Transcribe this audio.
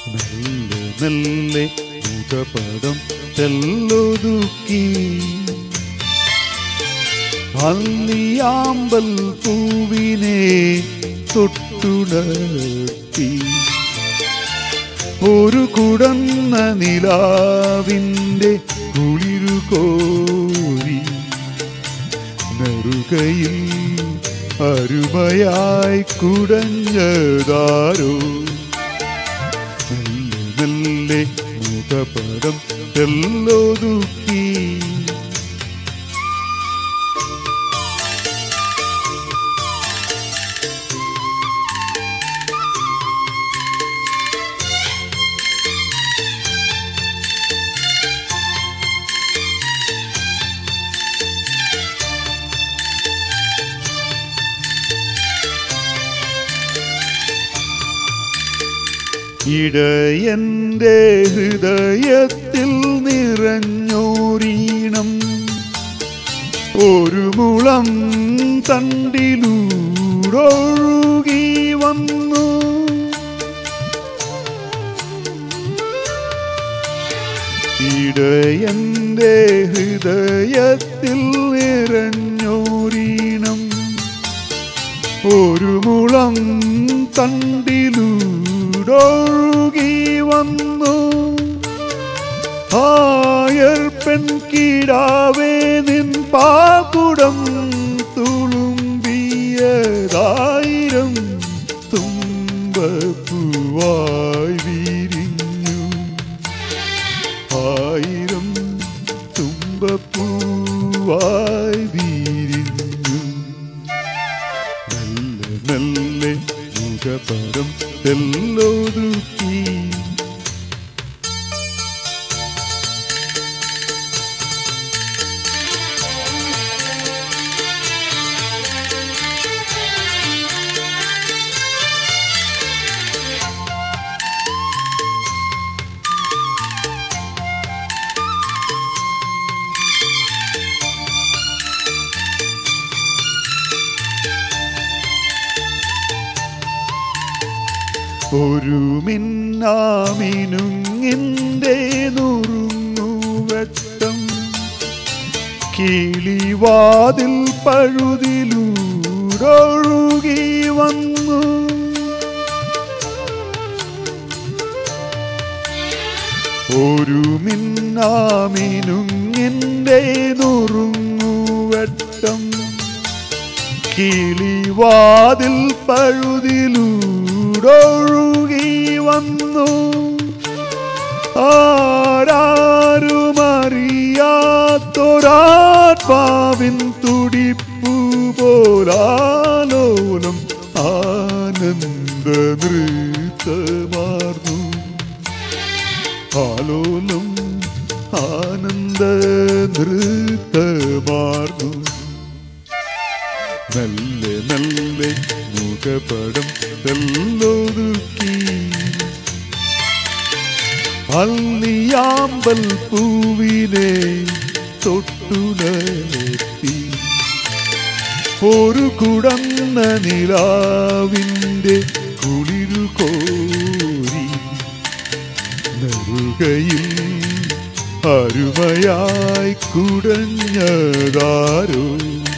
മെല്ലെ മെല്ലെ മുഖപടം തെല്ലൊതുക്കി പള്ളിയാമ്പൽ പൂവിനെ തൊട്ടുണർത്തി ഒരു കുടന്ന നിലാവിൻ്റെ കുളിരു കോരി നെറുകയിൽ അരുമയായി കുടഞ്ഞതാരോ മെല്ലെ മെല്ലെ മുഖപടം തെല്ലൊതുക്കി ഇടയന്റെ ഹൃദയത്തിൽ നിറഞ്ഞോരീണം ഒരു മുളം തണ്ടിലൂടൊഴുകി വന്നു ഇടയന്റെ ഹൃദയത്തിൽ നിറഞ്ഞോരീണം ഒരു മുളം തണ്ടിലൂടൊഴുകി വന്നു ആയർ പെൺകിടാവേ നിൻ പാകുടം തുളുമ്പിയതായിരം തുമ്പപ്പൂവായി വിരിഞ്ഞു ആയിരം തുമ്പപ്പൂവായി വിരിഞ്ഞു മെല്ലെ മെല്ലെ മുഖപടം തെല്ലൊതുക്കി ഒരു മിന്നാമിനുങ്ങിൻ്റെ നുറുങ്ങുവട്ടം കിളിവാതിൽ പഴുതിലൂടൊഴുകി വന്നു ഒരു മിന്നാമിനുങ്ങിൻ്റെ നുറുങ്ങുവട്ടം കിളിവാതിൽ പഴുതിലൂടൊഴുകി വന്നു ആരാരുമറിയാത്തൊരാത്മാവിൻ തുടിപ്പു പോലാലോലം ആനന്ദ നൃത്തമാർന്നു ആലോലം ആനന്ദ നൃത്തമാർന്നു മെല്ലെ മെല്ലെ മുഖപടം തെല്ലൊതുക്കി പള്ളിയാമ്പൽ പൂവിനെ തൊട്ടുണർത്തി ഒരു കുടന്ന നിലാവിൻ്റെ കുളിരു കോരി നെറുകയിൽ അരുമയായി കുടഞ്ഞതാരോ